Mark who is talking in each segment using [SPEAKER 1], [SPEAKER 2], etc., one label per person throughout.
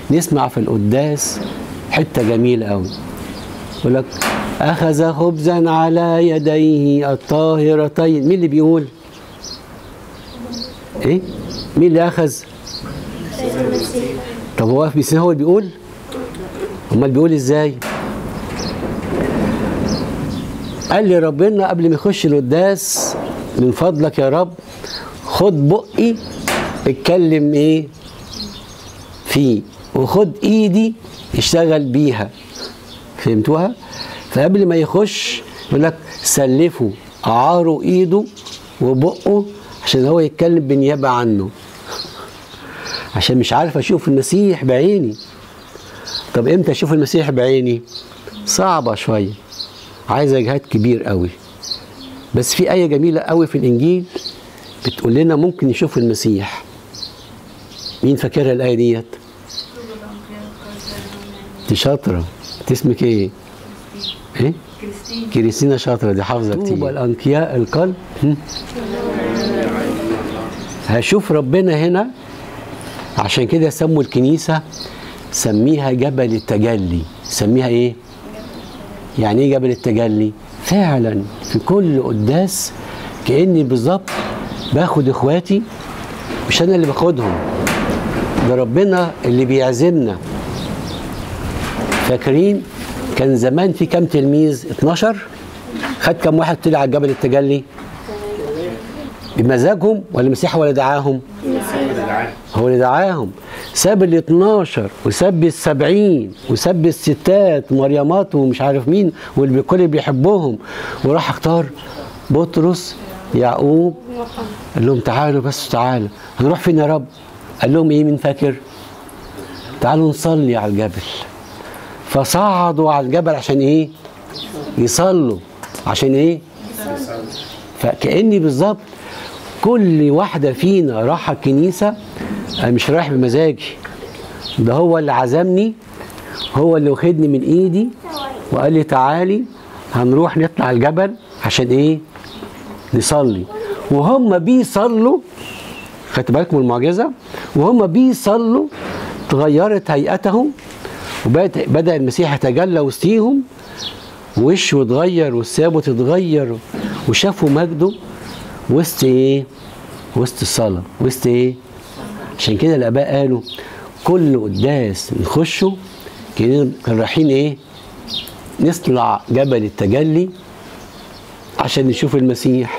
[SPEAKER 1] نسمع في القداس حته جميله قوي يقول لك اخذ خبزا على يديه الطاهرتين مين اللي بيقول ايه مين اللي اخذ طب هو واقف بيسمع هو اللي بيقول امال بيقول ازاي قال لي ربنا قبل ما يخش القداس من فضلك يا رب خد بقي اتكلم ايه فيه وخد ايدي اشتغل بيها فهمتوها فقبل ما يخش يقول لك سلفه عاره ايده وبقه عشان هو يتكلم بالنيابه عنه عشان مش عارف اشوف المسيح بعيني طب امتى اشوف المسيح بعيني صعبه شويه عايزه جهاد كبير قوي بس في ايه جميله قوي في الانجيل بتقول لنا ممكن نشوف المسيح مين فاكرها الايه ديت دي شاطره انت اسمك ايه ايه
[SPEAKER 2] كريستين
[SPEAKER 1] كريستينا شاطره دي حافظه كتير طوبى الانقياء القلب هم؟ هشوف ربنا هنا عشان كده سموا الكنيسه سميها جبل التجلي سميها ايه يعني ايه جبل التجلي فعلا في كل قداس كاني بالظبط باخد اخواتي مش انا اللي باخدهم ده ربنا اللي بيعزمنا فاكرين كان زمان في كام تلميذ 12 خد كام واحد طلع على جبل التجلي بمزاجهم ولا المسيح هو اللي دعاهم هو اللي دعاهم ساب ال 12 وساب ال 70 وساب الستات ومريمات ومش عارف مين والكل اللي بيحبهم وراح اختار بطرس يعقوب قال لهم تعالوا بس تعالوا هنروح فين يا رب؟ قال لهم ايه من فاكر؟ تعالوا نصلي على الجبل فصعدوا على الجبل عشان ايه؟ يصلوا عشان ايه؟ فكأني بالظبط كل واحدة فينا راح الكنيسة أنا مش رايح بمزاجي ده هو اللي عزمني هو اللي واخدني من ايدي وقال لي تعالي هنروح نطلع الجبل عشان ايه؟ نصلي وهم بيصلوا خدت بالكم من المعجزة وهم بيصلوا تغيرت هيئتهم وبدأ بدأ المسيح يتجلى وسطيهم وشه اتغير والثابت اتغير وشافوا مجده وسط ايه؟ وسط الصلاة وسط ايه؟ عشان كده الآباء قالوا كل قداس نخشه كده كانوا رايحين ايه؟ نطلع جبل التجلي عشان نشوف المسيح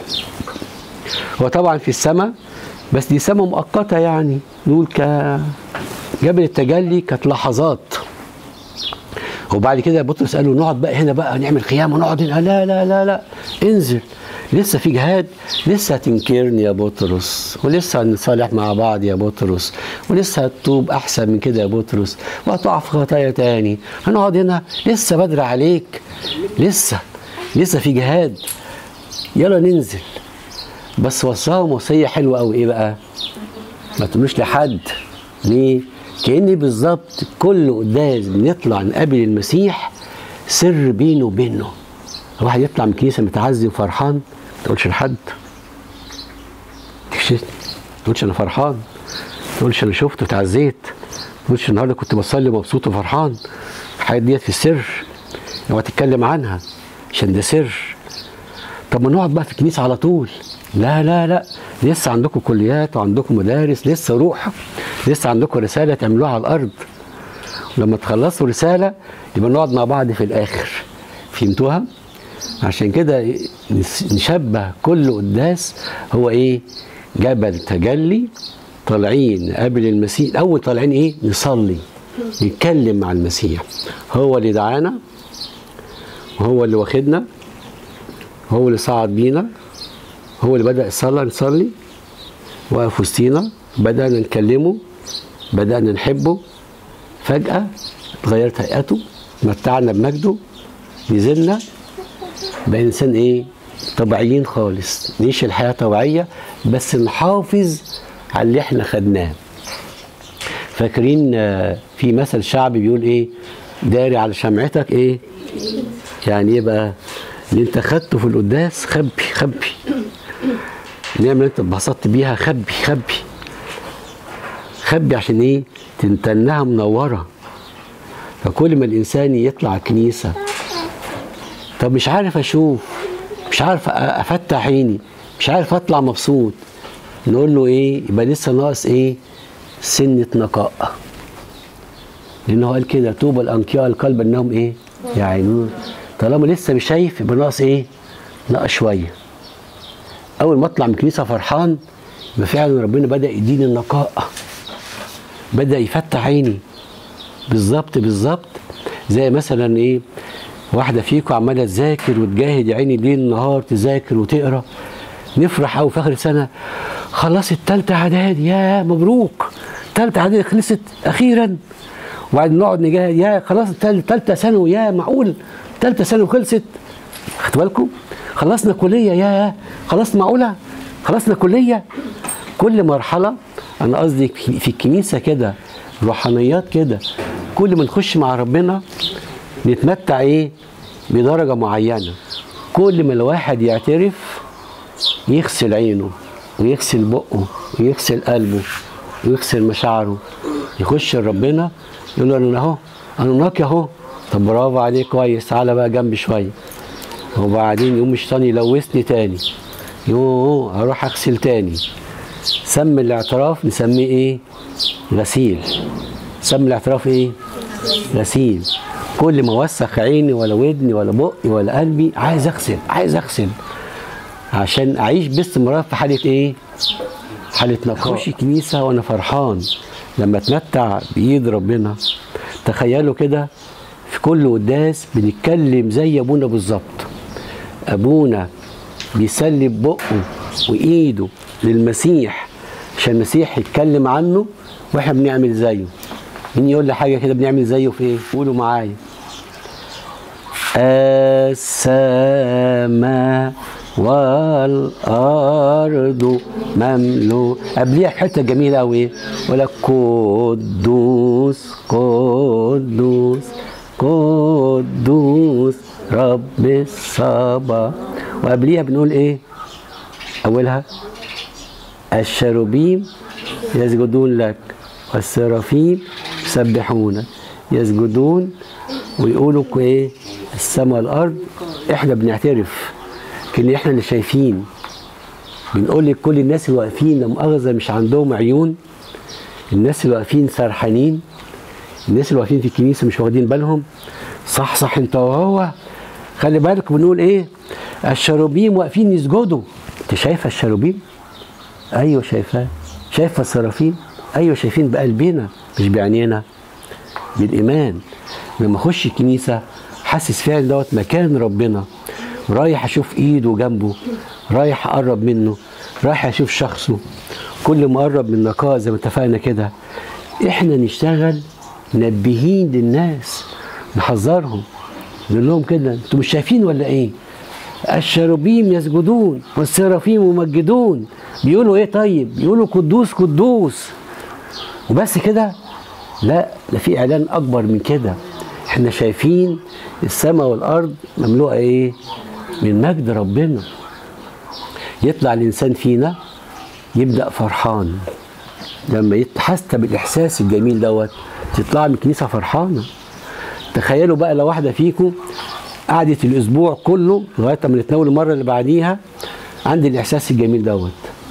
[SPEAKER 1] هو طبعا في السماء بس دي سماء مؤقتة يعني نقول ك جبل التجلي كانت لحظات وبعد كده بطرس قال له نقعد بقى هنا بقى نعمل خيام ونقعد هنا لا لا لا لا انزل لسه في جهاد لسه هتنكرني يا بطرس ولسه هنصالح مع بعض يا بطرس ولسه هتتوب احسن من كده يا بطرس وهتقع في خطايا تاني هنقعد هنا لسه بدري عليك لسه لسه في جهاد يلا ننزل بس وصاهم وصيه حلوه قوي ايه بقى ما تقولوش لحد ليه كاني بالظبط كل قداس بنطلع نقابل المسيح سر بينه وبينه الواحد يطلع من الكنيسه متعزي وفرحان ما تقولش لحد تكشف ما تقولش انا فرحان ما تقولش انا شفت وتعزيت ما تقولش النهارده كنت بصلي مبسوط وفرحان الحاجات ديت في السر اوعى تتكلم عنها عشان ده سر طب ما نقعد بقى في الكنيسه على طول لا لا لا لسه عندكم كليات وعندكم مدارس لسه روح لسه عندكم رساله تعملوها على الارض لما تخلصوا رساله يبقى نقعد مع بعض في الاخر فهمتوها عشان كده نس- نشبه كل قداس هو ايه جبل تجلي طالعين قبل المسيح اول طالعين ايه نصلي نتكلم مع المسيح هو اللي دعانا وهو اللي واخدنا هو اللي صعد بينا هو اللي بدأ الصلاة نصلي وقف وسطينا بدأنا نكلمه بدأنا نحبه فجأة اتغيرت هيئته متعنا بمجده نزلنا بقى إنسان إيه؟ طبيعيين خالص نعيش الحياة طبيعية بس نحافظ على اللي إحنا خدناه فاكرين آه، في مثل شعبي بيقول إيه؟ داري على شمعتك إيه؟ يعني إيه بقى؟ اللي أنت خدته في القداس خبي خبي النعمة اللي أنت اتبسطت بيها خبي خبي خبي عشان ايه تنتنها منوره فكل ما الانسان يطلع كنيسه طب مش عارف اشوف مش عارف أ- افتح عيني مش عارف اطلع مبسوط نقول له ايه يبقى لسه ناقص ايه سنه نقاء لانه قال كده طوبى الانقياء القلب انهم ايه يعينون طالما لسه مش شايف يبقى ناقص ايه ناقص شويه اول ما اطلع من الكنيسه فرحان يبقى فعلا ربنا بدا يديني النقاء بدا يفتح عيني بالظبط بالظبط زي مثلا ايه واحده فيكم عماله تذاكر وتجاهد يا عيني ليل نهار تذاكر وتقرا نفرح قوي في اخر السنه خلصت تالتة اعدادي يا مبروك تالتة اعدادي خلصت اخيرا وبعدين نقعد نجاهد يا خلاص تال- تالتة ثانوي يا معقول تالتة ثانوي خلصت خدتوا بالكم خلصنا كليه يا خلصنا معقوله خلصنا كليه كل مرحله انا قصدي في في الكنيسه كده روحانيات كده كل ما نخش مع ربنا نتمتع ايه بدرجه معينه كل ما الواحد يعترف يغسل عينه ويغسل بقه ويغسل قلبه ويغسل مشاعره يخش لربنا يقول له انا اهو انا نقي اهو طب برافو عليك كويس تعالى بقى جنبي شويه وبعدين يقوم الشيطان يلوثني تاني يوه هروح اغسل تاني سم الاعتراف نسميه ايه غسيل سم الاعتراف ايه غسيل كل ما اوسخ عيني ولا ودني ولا بقي ولا قلبي عايز اغسل عايز اغسل عشان اعيش باستمرار في حاله ايه حاله نقاء اخش كنيسه وانا فرحان لما اتمتع بايد ربنا تخيلوا كده في كل قداس بنتكلم زي ابونا بالظبط ابونا بيسلب بقه وايده للمسيح عشان المسيح يتكلم عنه واحنا بنعمل زيه مين يقول لي حاجه كده بنعمل زيه في ايه قولوا معايا السماء والارض مملوء قبليها حته جميله قوي يقول لك قدوس قدوس قدوس رب الصبا وقبليها بنقول ايه اولها الشروبيم يسجدون لك والسرافيم يسبحونك يسجدون ويقولوا ايه السماء والارض احنا بنعترف ان احنا اللي شايفين بنقول لكل الناس اللي واقفين لا مؤاخذه مش عندهم عيون الناس اللي واقفين سرحانين الناس اللي واقفين في الكنيسه مش واخدين بالهم صح صح انت وهو خلي بالك بنقول ايه الشروبيم واقفين يسجدوا انت شايفه الشروبيم ايوه شايفاه شايفه السرافين ايوه شايفين بقلبنا مش بعينينا بالايمان لما اخش الكنيسه حاسس فعلا دوت مكان ربنا رايح اشوف ايده جنبه رايح اقرب منه رايح اشوف شخصه كل ما اقرب من نقاء زي ما اتفقنا كده احنا نشتغل منبهين للناس نحذرهم نقول لهم كده انتوا مش شايفين ولا ايه الشروبيم يسجدون والسرافيم يمجدون بيقولوا ايه طيب بيقولوا قدوس قدوس وبس كده لا ده في اعلان اكبر من كده احنا شايفين السماء والارض مملوءه ايه من مجد ربنا يطلع الانسان فينا يبدا فرحان لما يتحس بالاحساس الجميل دوت تطلع من الكنيسه فرحانه تخيلوا بقى لو واحده فيكم قعدت الاسبوع كله لغايه ما نتناول المره اللي بعديها عندي الاحساس الجميل دوت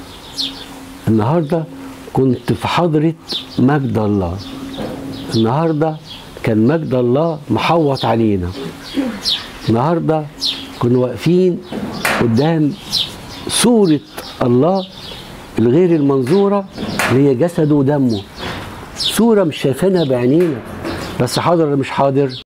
[SPEAKER 1] النهارده كنت في حضره مجد الله النهارده كان مجد الله محوط علينا النهارده كنا واقفين قدام صورة الله الغير المنظورة اللي هي جسده ودمه صورة مش شايفينها بعينينا بس حاضر ولا مش حاضر